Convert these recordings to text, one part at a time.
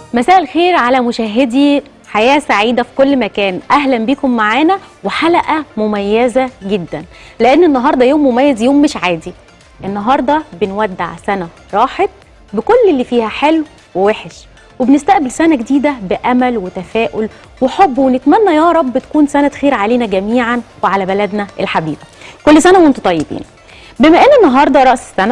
مساء الخير على مشاهدي حياة سعيدة في كل مكان أهلا بكم معانا وحلقة مميزة جدا لأن النهاردة يوم مميز يوم مش عادي النهاردة بنودع سنة راحت بكل اللي فيها حلو ووحش وبنستقبل سنة جديدة بأمل وتفاؤل وحب ونتمنى يا رب تكون سنة خير علينا جميعا وعلى بلدنا الحبيبة كل سنة وانتم طيبين بما ان النهاردة رأس السنة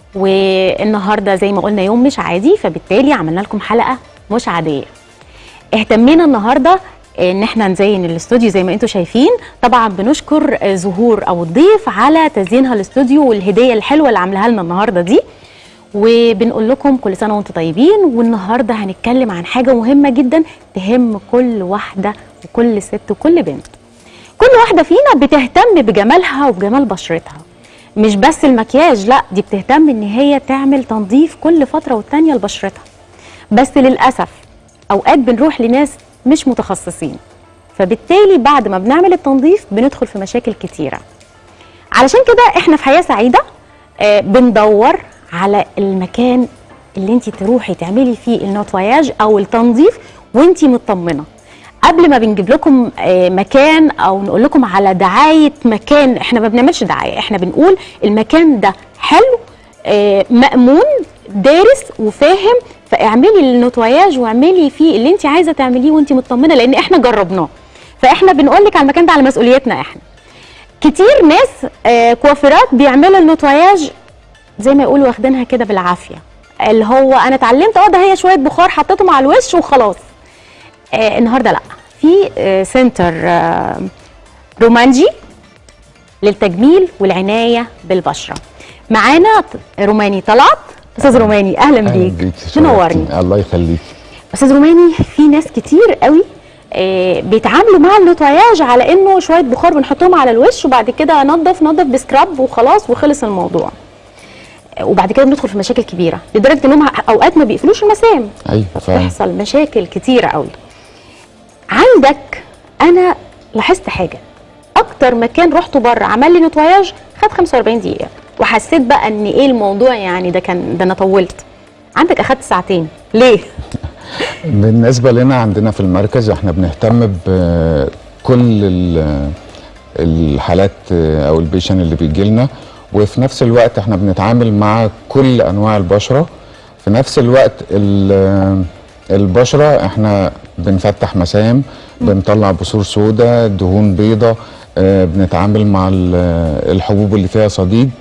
والنهارده زي ما قلنا يوم مش عادي فبالتالي عملنا لكم حلقه مش عاديه اهتمينا النهارده ان احنا نزين الاستوديو زي ما انتم شايفين طبعا بنشكر زهور او الضيف على تزيينها الاستوديو والهديه الحلوه اللي عاملاها لنا النهارده دي وبنقول لكم كل سنه وانتم طيبين والنهارده هنتكلم عن حاجه مهمه جدا تهم كل واحده وكل ست وكل بنت كل واحده فينا بتهتم بجمالها وبجمال بشرتها مش بس المكياج لا دي بتهتم ان هي تعمل تنظيف كل فتره والتانيه لبشرتها بس للاسف اوقات بنروح لناس مش متخصصين فبالتالي بعد ما بنعمل التنظيف بندخل في مشاكل كتيره علشان كده احنا في حياه سعيده آه بندور على المكان اللي انت تروحي تعملي فيه النوتواياج او التنظيف وانت مطمنه قبل ما بنجيب لكم آه، مكان او نقول لكم على دعايه مكان احنا ما بنعملش دعايه احنا بنقول المكان ده حلو آه، مامون دارس وفاهم فاعملي النوتواياج واعملي فيه اللي انت عايزه تعمليه وانت مطمنه لان احنا جربناه فاحنا بنقول لك على المكان ده على مسؤوليتنا احنا كتير ناس آه، كوافيرات بيعملوا النوتواياج زي ما يقولوا واخدينها كده بالعافيه اللي هو انا اتعلمت اه ده هي شويه بخار حطيتهم على الوش وخلاص آه النهارده لا في آه سنتر آه رومانجي للتجميل والعنايه بالبشره معانا ط- روماني طلعت استاذ روماني اهلا بيك منورني شرفتني. الله يخليك استاذ روماني في ناس كتير قوي آه بيتعاملوا مع النوتواياج على انه شويه بخار بنحطهم على الوش وبعد كده نضف نضف بسكراب وخلاص وخلص الموضوع آه، وبعد كده بندخل في مشاكل كبيره لدرجه انهم اوقات ما بيقفلوش المسام ايوه فعلا بتحصل مشاكل كتيرة قوي عندك انا لاحظت حاجة اكتر مكان رحته بره عمل لي نتواياج خد 45 دقيقة وحسيت بقى ان ايه الموضوع يعني ده كان ده انا طولت عندك اخدت ساعتين ليه بالنسبه لنا عندنا في المركز احنا بنهتم بكل ال- الحالات او البيشن اللي بيجي لنا وفي نفس الوقت احنا بنتعامل مع كل انواع البشره في نفس الوقت ال- البشره احنا بنفتح مسام بنطلع بثور سوداء دهون بيضاء آه، بنتعامل مع ال- الحبوب اللي فيها صديد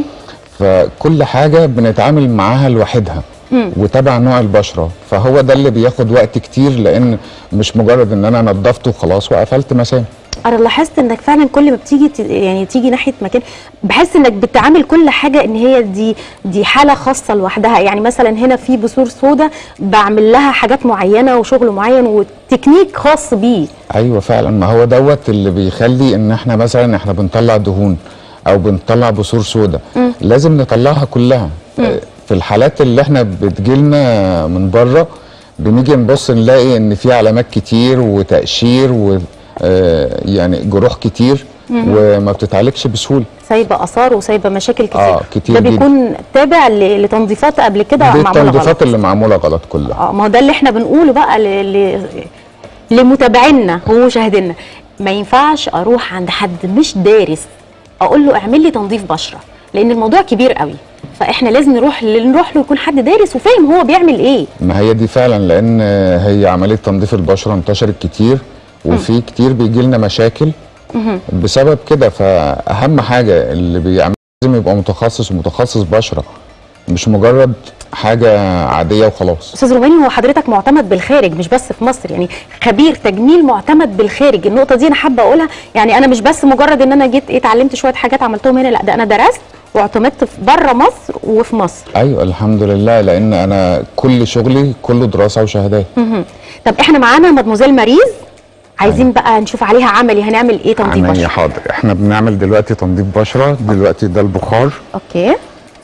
فكل حاجه بنتعامل معاها لوحدها وتبع نوع البشره فهو ده اللي بياخد وقت كتير لان مش مجرد ان انا نظفته وخلاص وقفلت مسام انا لاحظت انك فعلا كل ما بتيجي ت- يعني تيجي ناحيه مكان بحس انك بتعامل كل حاجه ان هي دي دي حاله خاصه لوحدها يعني مثلا هنا في بثور سودا بعمل لها حاجات معينه وشغل معين وتكنيك خاص بيه ايوه فعلا ما هو دوت اللي بيخلي ان احنا مثلا احنا بنطلع دهون او بنطلع بثور سوداء لازم نطلعها كلها آه، في الحالات اللي احنا بتجيلنا من بره بنيجي نبص نلاقي ان في علامات كتير وتقشير و آه، يعني جروح كتير وما بتتعالجش بسهوله سايبه اثار وسايبه مشاكل كتير آه، كتير ده جدا. بيكون تابع ل- لتنظيفات قبل كده دي معموله غلط التنظيفات اللي معموله غلط كلها اه ما هو ده اللي احنا بنقوله بقى ل... ل... لمتابعينا ومشاهدينا ما ينفعش اروح عند حد مش دارس اقول له اعمل لي تنظيف بشره لان الموضوع كبير قوي فاحنا لازم نروح نروح له يكون حد دارس وفاهم هو بيعمل ايه ما هي دي فعلا لان هي عمليه تنظيف البشره انتشرت كتير وفي كتير بيجي لنا مشاكل بسبب كده فاهم حاجه اللي بيعمل لازم يبقى متخصص ومتخصص بشره مش مجرد حاجه عاديه وخلاص استاذ روماني هو حضرتك معتمد بالخارج مش بس في مصر يعني خبير تجميل معتمد بالخارج النقطه دي انا حابه اقولها يعني انا مش بس مجرد ان انا جيت ايه اتعلمت شويه حاجات عملتهم هنا لا ده انا درست واعتمدت في بره مصر وفي مصر ايوه الحمد لله لان انا كل شغلي كله دراسه وشهادات مهم. طب احنا معانا مدموزيل ماريز عايزين بقى نشوف عليها عملي هنعمل ايه تنظيف عينيا بشره حاضر احنا بنعمل دلوقتي تنظيف بشره دلوقتي ده البخار اوكي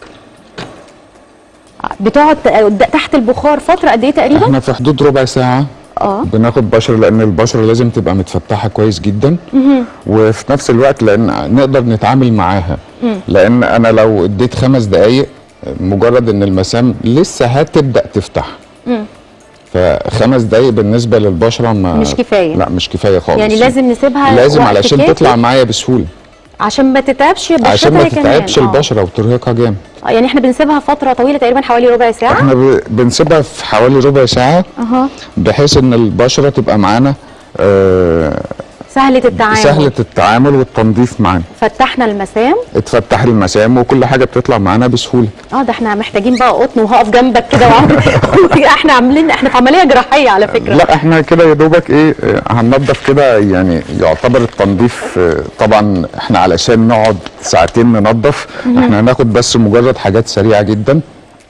بتقعد ت- تحت البخار فتره قد ايه تقريبا احنا في حدود ربع ساعه اه بناخد بشره لان البشره لازم تبقى متفتحه كويس جدا وفي نفس الوقت لان نقدر نتعامل معاها لان انا لو اديت خمس دقايق مجرد ان المسام لسه هتبدا تفتح فخمس دقايق بالنسبه للبشره ما مش كفاية. لا مش كفايه خالص يعني لازم نسيبها لازم وقت علشان كافي تطلع معايا بسهوله عشان ما تتعبش بشرتها عشان ما هي كمان. تتعبش آه. البشره وترهقها جامد آه، يعني احنا بنسيبها فتره طويله تقريبا حوالي ربع ساعه احنا ب- بنسيبها في حوالي ربع ساعه اها بحيث ان البشره تبقى معانا آه، سهله التعامل سهله التعامل والتنظيف معانا فتحنا المسام اتفتح المسام وكل حاجه بتطلع معانا بسهوله اه ده احنا محتاجين بقى قطن وهقف جنبك كده وأعمل- احنا عاملين احنا في عمليه جراحيه على فكره لا احنا كده يا دوبك ايه آه، هننضف كده يعني يعتبر التنظيف آه، طبعا احنا علشان نقعد ساعتين ننضف احنا هناخد بس مجرد حاجات سريعه جدا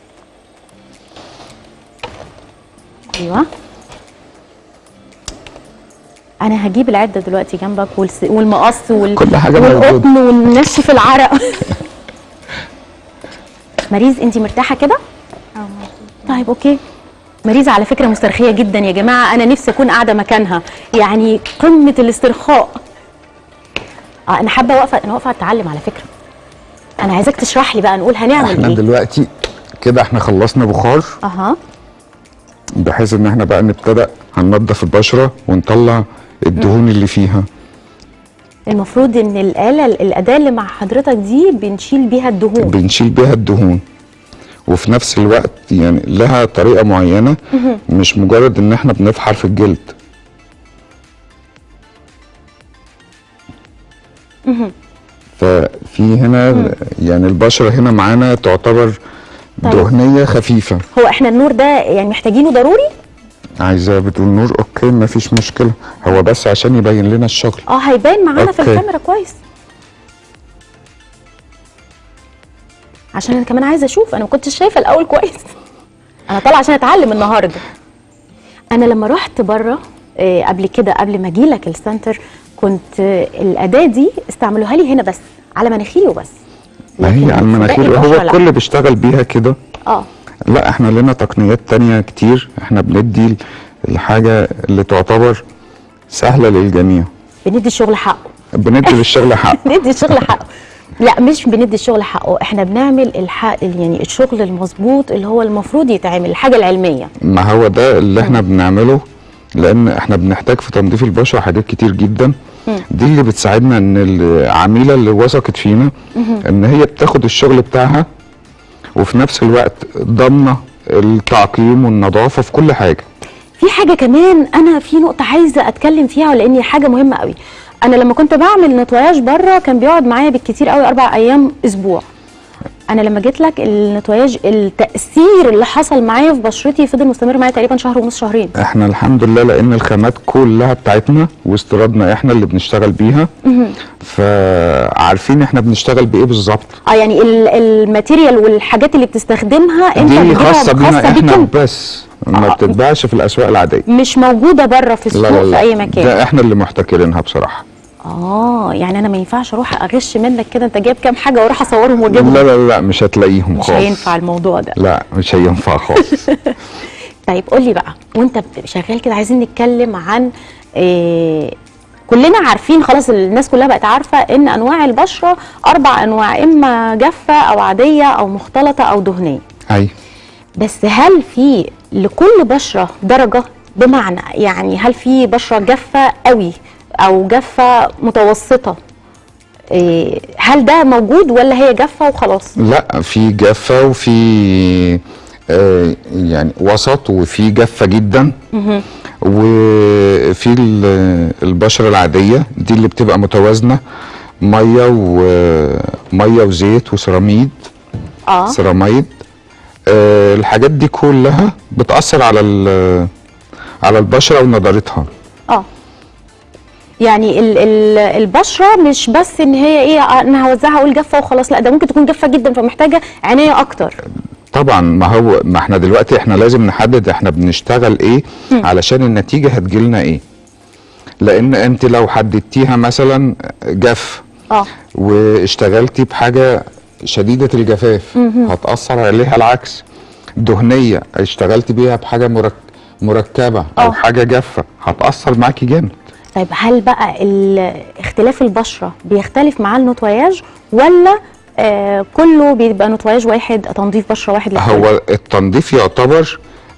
ايوه انا هجيب العده دلوقتي جنبك والس... والمقص وال... كل حاجة موجودة. والقطن والنشف العرق مريز انت مرتاحه كده طيب اوكي مريز على فكره مسترخيه جدا يا جماعه انا نفسي اكون قاعده مكانها يعني قمه الاسترخاء اه انا حابه واقفه انا واقفه اتعلم على فكره انا عايزاك تشرح لي بقى نقول هنعمل احنا ايه دلوقتي كده احنا خلصنا بخار اها بحيث ان احنا بقى نبتدى هننضف البشره ونطلع الدهون اللي فيها المفروض ان الاله الاداه اللي مع حضرتك دي بنشيل بيها الدهون بنشيل بيها الدهون وفي نفس الوقت يعني لها طريقه معينه مش مجرد ان احنا بنفحر في الجلد ففي هنا يعني البشره هنا معانا تعتبر طيب. دهنيه خفيفه هو احنا النور ده يعني محتاجينه ضروري عايزه بتقول نور اوكي مفيش مشكله هو بس عشان يبين لنا الشغل اه هيبان معانا في أوكي. الكاميرا كويس عشان انا كمان عايزه اشوف انا ما كنتش شايفه الاول كويس انا طالعه عشان اتعلم النهارده انا لما رحت بره آه، قبل كده قبل ما اجي لك السنتر كنت آه، الاداه دي استعملوها لي هنا بس على مناخيري وبس ما لكن هي على في باقي المناخير البشرة هو لا. الكل بيشتغل بيها كده اه لا احنا لنا تقنيات تانية كتير احنا بندي الحاجة اللي تعتبر سهلة للجميع بندي الشغل حقه بندي للشغل حق بندي الشغل حقه لا مش بندي الشغل حقه احنا بنعمل الحق يعني الشغل المظبوط اللي هو المفروض يتعمل الحاجه العلميه ما هو ده اللي احنا بنعمله لان احنا بنحتاج في تنظيف البشرة حاجات كتير جدا دي اللي بتساعدنا ان العميلة اللي وثقت فينا ان هي بتاخد الشغل بتاعها وفي نفس الوقت ضامنة التعقيم والنظافة في كل حاجة في حاجه كمان انا في نقطه عايزه اتكلم فيها لان هي حاجه مهمه قوي انا لما كنت بعمل نتواياج بره كان بيقعد معايا بالكتير قوي اربع ايام اسبوع انا لما جيت لك النتواياج التاثير اللي حصل معايا في بشرتي فضل مستمر معايا تقريبا شهر ونص شهرين احنا الحمد لله لان الخامات كلها بتاعتنا واستيرادنا احنا اللي بنشتغل بيها فعارفين احنا بنشتغل بايه بالظبط اه يعني ال- الماتيريال والحاجات اللي بتستخدمها انت دي بتجيبها خاصه بينا خاصة بيك احنا انت. بس ما آه. بتتباعش في الاسواق العاديه مش موجوده بره في لا السوق لا في لا اي مكان ده احنا اللي محتكرينها بصراحه اه يعني انا ما ينفعش اروح اغش منك كده انت جايب كام حاجه واروح اصورهم واجيبهم لا لا لا مش هتلاقيهم مش خالص هينفع الموضوع ده لا مش هينفع خالص طيب قول لي بقى وانت بت- شغال كده عايزين نتكلم عن إيه كلنا عارفين خلاص الناس كلها بقت عارفه ان انواع البشره اربع انواع اما جافه او عاديه او مختلطه او دهنيه اي بس هل في لكل بشره درجه بمعنى يعني هل في بشره جافه قوي او جافه متوسطه إيه هل ده موجود ولا هي جافه وخلاص لا في جافه وفي آه يعني وسط وفي جافه جدا وفي ال- البشره العاديه دي اللي بتبقى متوازنه ميه وميه وزيت وسيراميد اه سيراميد آه الحاجات دي كلها بتاثر على ال- على البشره ونضارتها اه يعني ال ال البشره مش بس ان هي ايه آه، انا هوزعها اقول جافه وخلاص لا ده ممكن تكون جافه جدا فمحتاجه عنايه اكتر طبعا ما هو ما احنا دلوقتي احنا لازم نحدد احنا بنشتغل ايه علشان النتيجه هتجيلنا ايه لان انت لو حددتيها مثلا جاف اه واشتغلتي بحاجه شديده الجفاف هتاثر عليها العكس دهنيه اشتغلتي بيها بحاجه مرك مركبه آه. او حاجه جافه هتاثر معاكي جامد طيب هل بقى ال- اختلاف البشره بيختلف مع النتواياج ولا آه كله بيبقى نتواياج واحد تنظيف بشره واحد للكل؟ هو التنظيف يعتبر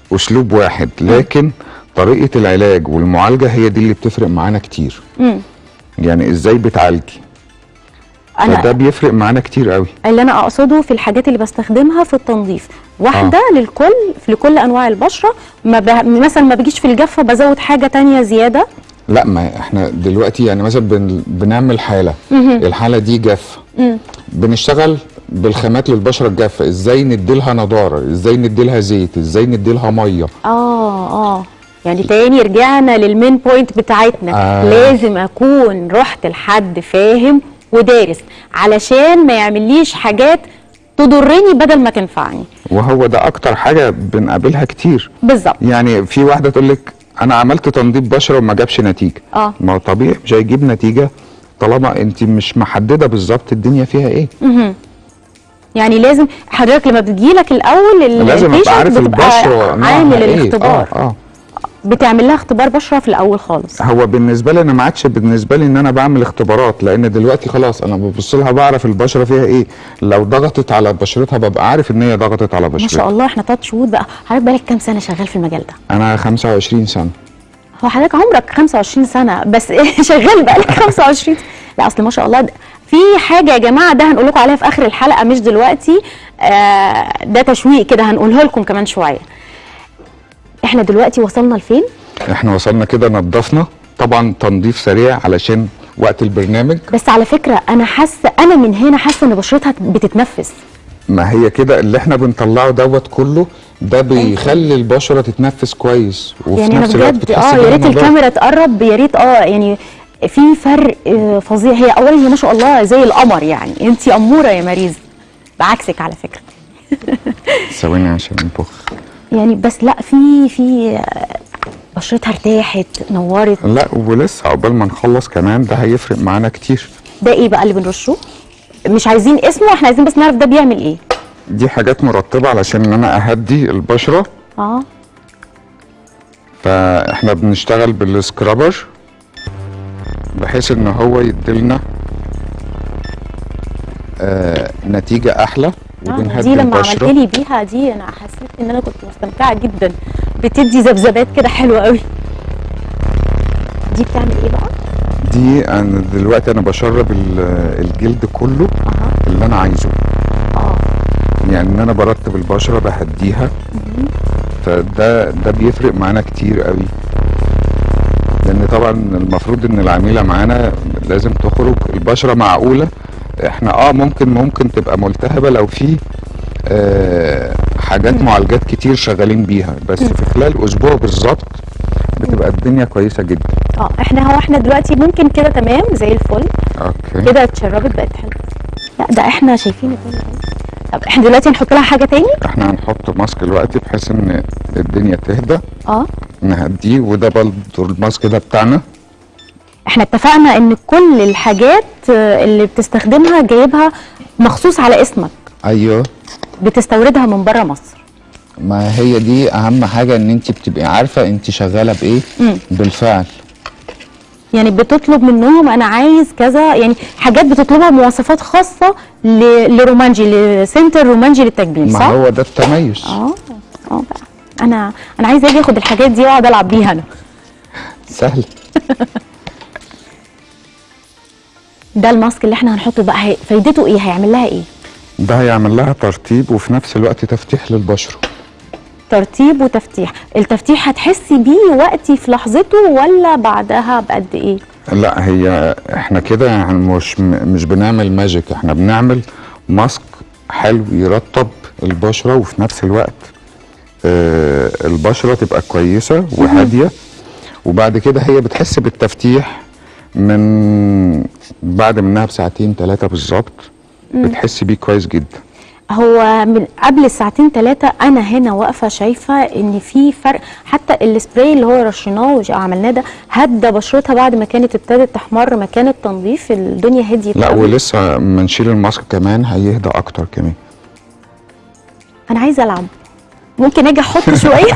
اسلوب واحد لكن طريقه العلاج والمعالجه هي دي اللي بتفرق معانا كتير مم. يعني ازاي بتعالجي فده انا بيفرق معانا كتير قوي اللي انا اقصده في الحاجات اللي بستخدمها في التنظيف واحده آه. للكل في لكل انواع البشره ما ب... مثلا ما بيجيش في الجافه بزود حاجه تانية زياده لا ما احنا دلوقتي يعني مثلا بن بنعمل حاله الحاله دي جافه مم. بنشتغل بالخامات للبشره الجافه ازاي نديلها نضاره ازاي نديلها زيت ازاي نديلها ميه اه اه يعني تاني رجعنا للمين بوينت بتاعتنا آه. آه. لازم اكون رحت لحد فاهم ودارس علشان ما يعمليش حاجات تضرني بدل ما تنفعني وهو ده اكتر حاجه بنقابلها كتير بالظبط يعني في واحده تقول لك انا عملت تنظيف بشره وما جابش نتيجه اه ما هو طبيعي مش هيجيب نتيجه طالما انت مش محدده بالظبط الدنيا فيها ايه مهم. يعني لازم حضرتك لما بتجيلك الاول ال- لازم ابقى البيشنت عارف بتبقى البشره نوعها عامل إيه. الاختبار اه اه بتعمل لها اختبار بشره في الاول خالص هو بالنسبه لي انا ما عادش بالنسبه لي ان انا بعمل اختبارات لان دلوقتي خلاص انا ببص لها بعرف البشره فيها ايه لو ضغطت على بشرتها ببقى عارف ان هي ضغطت على ما بشرتها شاء الله احنا تلات شهور بقى حضرتك بقالك كام سنه شغال في المجال ده انا 25 سنه هو حضرتك عمرك 25 سنه بس شغال بقالك 25 لا اصل ما شاء الله ده في حاجه يا جماعه ده هنقول لكم عليها في اخر الحلقه مش دلوقتي آه ده تشويق كده هنقوله لكم كمان شويه احنا دلوقتي وصلنا لفين احنا وصلنا كده نظفنا طبعا تنظيف سريع علشان وقت البرنامج بس على فكره انا حاسه انا من هنا حاسه ان بشرتها بتتنفس ما هي كده اللي احنا بنطلعه دوت كله ده بيخلي البشره تتنفس كويس وفي يعني انا نفس الوقت بجد بتحس اه يا ريت بالنضارة. الكاميرا تقرب يا ريت اه يعني في فرق آه، فظيع هي اولا هي ما شاء الله زي القمر يعني انت اموره يا ماريز بعكسك على فكره ثواني عشان نطخ يعني بس لا في في آه، بشرتها ارتاحت نورت لا ولسه عقبال ما نخلص كمان ده هيفرق معانا كتير ده ايه بقى اللي بنرشه مش عايزين اسمه احنا عايزين بس نعرف ده بيعمل ايه دي حاجات مرطبه علشان ان انا اهدي البشره اه فاحنا بنشتغل بالسكرابر بحيث ان هو يديلنا آه نتيجه احلى آه، وبنهدي دي لما عملت البشره لي بيها دي انا حسيت ان انا كنت مستمتعه جدا بتدي ذبذبات كده حلوه قوي دي بتعمل ايه بقى دي انا دلوقتي انا بشرب ال- الجلد كله اها اللي انا عايزه اه يعني ان انا برطب البشره بهديها فده ده بيفرق معانا كتير قوي لان طبعا المفروض ان العميله معانا لازم تخرج البشره معقوله احنا اه ممكن ممكن تبقى ملتهبه لو في آه حاجات معالجات كتير شغالين بيها بس في خلال اسبوع بالظبط بتبقى الدنيا كويسه جدا اه احنا هو احنا دلوقتي ممكن كده تمام زي الفل اوكي كده اتشربت بقت حلوه لا ده احنا شايفين الدنيا اهي. طب احنا دلوقتي هنحط لها حاجه تاني احنا هنحط ماسك دلوقتي بحيث ان الدنيا تهدى اه نهديه وده برضه الماسك ده بتاعنا احنا اتفقنا ان كل الحاجات آه، اللي بتستخدمها جايبها مخصوص على اسمك ايوه بتستوردها من بره مصر ما هي دي اهم حاجه ان انت بتبقي عارفه انت شغاله بايه مم. بالفعل يعني بتطلب منهم انا عايز كذا يعني حاجات بتطلبها مواصفات خاصه ل- لرومانجي لسنتر رومانجي للتجميل ما صح؟ هو ده التميز اه اه بقى انا انا عايزه اجي اخد الحاجات دي واقعد العب بيها انا سهل ده الماسك اللي احنا هنحطه بقى هي فايدته ايه هيعمل لها ايه ده هيعمل لها ترطيب وفي نفس الوقت تفتيح للبشره ترتيب وتفتيح التفتيح هتحسي بيه وقتي في لحظته ولا بعدها بقد ايه لا هي احنا كده يعني مش مش بنعمل ماجيك احنا بنعمل ماسك حلو يرطب البشره وفي نفس الوقت آه البشره تبقى كويسه وهاديه وبعد كده هي بتحس بالتفتيح من بعد منها بساعتين ثلاثه بالظبط بتحس بيه كويس جدا هو من قبل الساعتين ثلاثة أنا هنا واقفة شايفة إن في فرق حتى السبراي اللي هو رشيناه وعملناه ده هدى بشرتها بعد ما كانت ابتدت تحمر مكان التنظيف الدنيا هديت لا قوي. ولسه ما نشيل الماسك كمان هيهدى اكتر كمان أنا عايزة ألعب ممكن أجي أحط شوية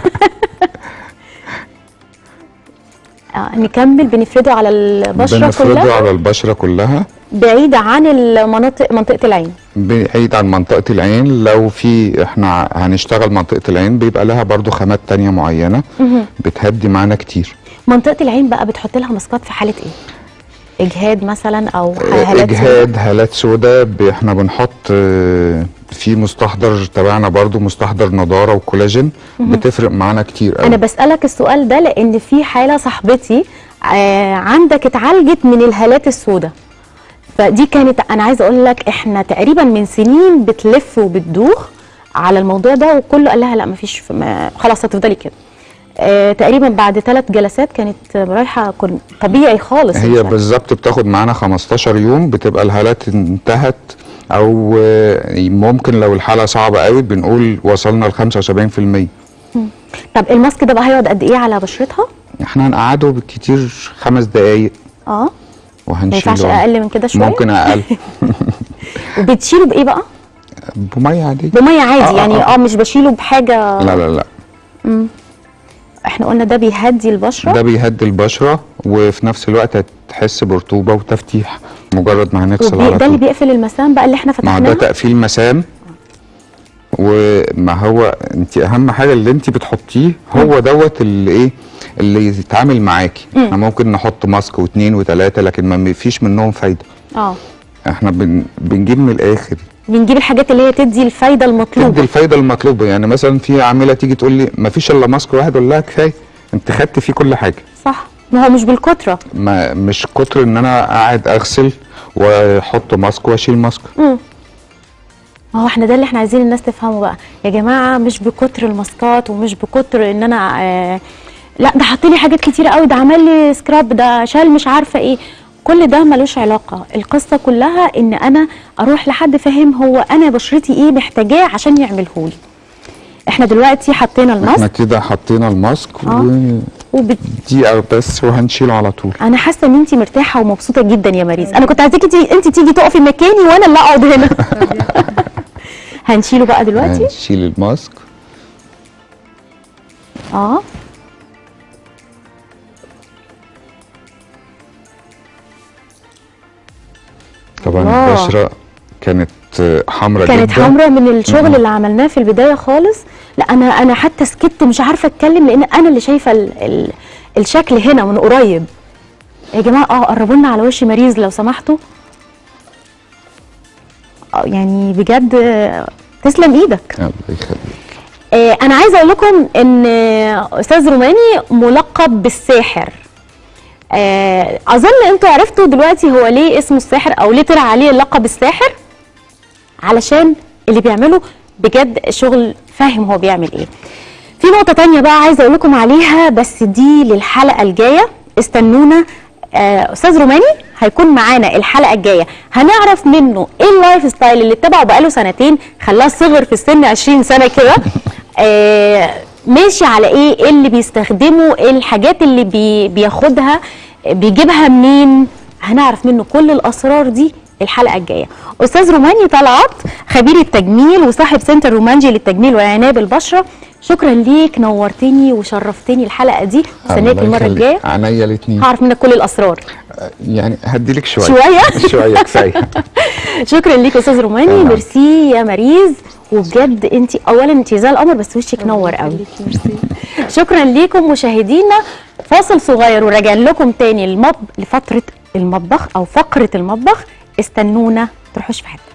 آه نكمل بنفرده على البشرة بنفرده كلها على البشره كلها بعيدة عن المناطق منطقة العين بعيد عن منطقة العين لو في احنا هنشتغل منطقة العين بيبقى لها برضو خامات تانية معينة بتهدي معانا كتير منطقه العين بقى بتحط لها ماسكات في حاله ايه اجهاد مثلا او هالات اجهاد هالات سوداء ب- احنا بنحط آه، في مستحضر تبعنا برضو مستحضر نضارة وكولاجين بتفرق معانا كتير انا قوي بسالك السؤال ده لان في حاله صاحبتي آه عندك اتعالجت من الهالات السوداء فدي كانت انا عايزه اقول لك احنا تقريبا من سنين بتلف وبتدوخ على الموضوع ده وكله قال لها لا مفيش ما خلاص هتفضلي كده آه تقريبا بعد ثلاث جلسات كانت رايحه كن طبيعي خالص هي الفرق. بالظبط بتاخد معانا 15 يوم بتبقى الهالات انتهت او آه، ممكن لو الحالة صعبة قوي بنقول وصلنا ل 75% طب الماسك ده بقى هيقعد قد ايه على بشرتها احنا هنقعده بالكتير خمس دقايق اه ما وهنشيله ينفعش اقل من كده شويه ممكن اقل وبتشيله بايه بقى بميه عاديه بميه عادي آه، آه، يعني آه. اه مش بشيله بحاجه لا لا لا احنا قلنا ده بيهدي البشره ده بيهدي البشره وفي نفس الوقت هتحس برطوبه وتفتيح مجرد ما هنغسل وبي... على ده اللي طول بيقفل المسام بقى اللي احنا ما هو ده فتحناها تقفيل مسام وما هو انت اهم حاجه اللي انت بتحطيه هو دوت اللي ايه اللي يتعامل معاكي احنا ممكن نحط ماسك واثنين وثلاثه لكن ما فيش منهم فايده اه احنا بن بنجيب من الاخر بنجيب الحاجات اللي هي تدي الفايده تدي المطلوبه الفايده المطلوبه يعني مثلا في عامله تيجي تقول لي ما فيش الا ماسك واحد اقول لها كفايه انت خدت فيه كل حاجه صح ما هو مش بالكتره ما مش كتر ان انا قاعد اغسل واحط ماسك واشيل ماسك ما هو احنا ده اللي احنا عايزين الناس تفهمه بقى يا جماعه مش بكتر الماسكات ومش بكتر ان انا آه لا ده حط لي حاجات كتيره قوي ده عمل لي سكراب ده شال مش عارفه ايه كل ده ملوش علاقه القصه كلها ان انا اروح لحد فاهم هو انا بشرتي ايه محتاجاه عشان يعمله لي احنا دلوقتي حطينا احنا الماسك كده حطينا الماسك آه. وبت... ودقيقه بس وهنشيله على طول انا حاسه ان انت مرتاحه ومبسوطه جدا يا ماريز انا كنت عايزاكي تيجي انت تيجي تقفي مكاني وانا اللي اقعد هنا هنشيله بقى دلوقتي هنشيل الماسك اه طبعا الله. البشره كانت حمراء كانت جدا حمراء من الشغل مم. اللي عملناه في البدايه خالص لا انا انا حتى سكت مش عارفه اتكلم لان انا اللي شايفه ال ال الشكل هنا من قريب يا جماعه اه قربوا لنا على وش ماريز لو سمحتوا آه، يعني بجد آه، تسلم ايدك الله يخليك آه، انا عايزه اقول لكم ان آه، استاذ روماني ملقب بالساحر آه، اظن انتوا عرفتوا دلوقتي هو ليه اسمه الساحر او ليه طلع عليه لقب الساحر علشان اللي بيعمله بجد شغل فاهم هو بيعمل ايه في نقطه تانية بقى عايزه اقول لكم عليها بس دي للحلقه الجايه استنونا آه، استاذ روماني هيكون معانا الحلقه الجايه هنعرف منه ايه اللايف ستايل اللي اتبعه بقاله سنتين خلاه صغر في السن 20 سنه كده آه، ماشي على ايه ايه اللي بيستخدمه ايه الحاجات اللي بي بياخدها بيجيبها منين هنعرف منه كل الاسرار دي الحلقه الجايه استاذ روماني طلعت خبير التجميل وصاحب سنتر رومانجي للتجميل وعنايه بالبشره شكرا ليك نورتني وشرفتني الحلقه دي واستناك الله المره يخليك. الجايه عينيا الاثنين هعرف منك كل الاسرار يعني هديلك شويه شوية؟ شويه كفايه شكرا ليك استاذ روماني آه. ميرسي يا ماريز وبجد انت اولا انت زي القمر بس وشك نور قوي شكرا ليكم مشاهدينا فاصل صغير وراجعين لكم تاني المط... لفتره المطبخ او فقره المطبخ استنونا تروحوش في حته